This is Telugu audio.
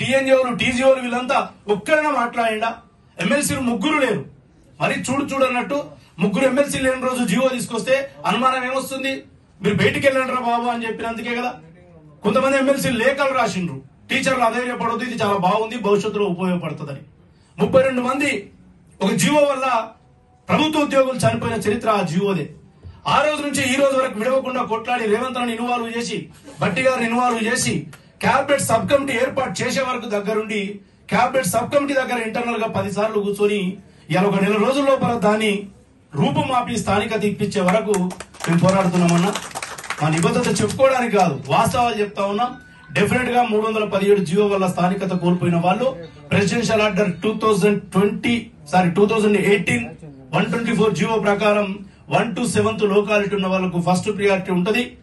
టీఎన్జిఓలు టీజీఓలు వీళ్ళంతా ఒక్కరైనా మాట్లాడిండా ఎమ్మెల్సీలు ముగ్గురు లేరు మరి చూడు చూడు అన్నట్టు ముగ్గురు ఎమ్మెల్సీ లేని రోజు జీవో తీసుకొస్తే అనుమానం ఏమొస్తుంది మీరు బయటికి వెళ్ళండి బాబు అని చెప్పినందుకే కదా కొంతమంది ఎమ్మెల్సీ లేఖలు రాసిండ్రు టీచర్లు అధైర్యపడొద్దు ఇది చాలా బాగుంది భవిష్యత్తులో ఉపయోగపడుతుందని ముప్పై రెండు మంది ఒక జీవో వల్ల ప్రభుత్వ ఉద్యోగులు చనిపోయిన చరిత్ర ఆ జీవోదే ఆ రోజు నుంచి ఈ రోజు వరకు విడవకుండా కొట్లాడి రేవంత్ రావుని ఇన్వాల్వ్ చేసి బట్టి గారిని ఇన్వాల్వ్ చేసి క్యాబినెట్ సబ్ కమిటీ ఏర్పాటు చేసే వరకు దగ్గరుండి క్యాబినెట్ సబ్ కమిటీ దగ్గర ఇంటర్నల్ గా పది సార్లు కూర్చొని ఇలా ఒక నెల రోజుల లోపల దాన్ని రూపుమాపి స్థానికత ఇప్పించే వరకు మేము పోరాడుతున్నామన్నా మా నిబద్ధత చెప్పుకోవడానికి కాదు వాస్తవాలు చెప్తా ఉన్నాం డెఫినెట్ గా మూడు వందల పదిహేడు జీవో వల్ల స్థానికత కోల్పోయిన వాళ్ళు presidential order two thousand twenty sorry two thousand eighteen one twenty four GO ప్రకారం వన్ టు సెవెంత్ లోకాలిటీ ఉన్న వాళ్ళకు ఫస్ట్ ప్రియారిటీ ఉంటది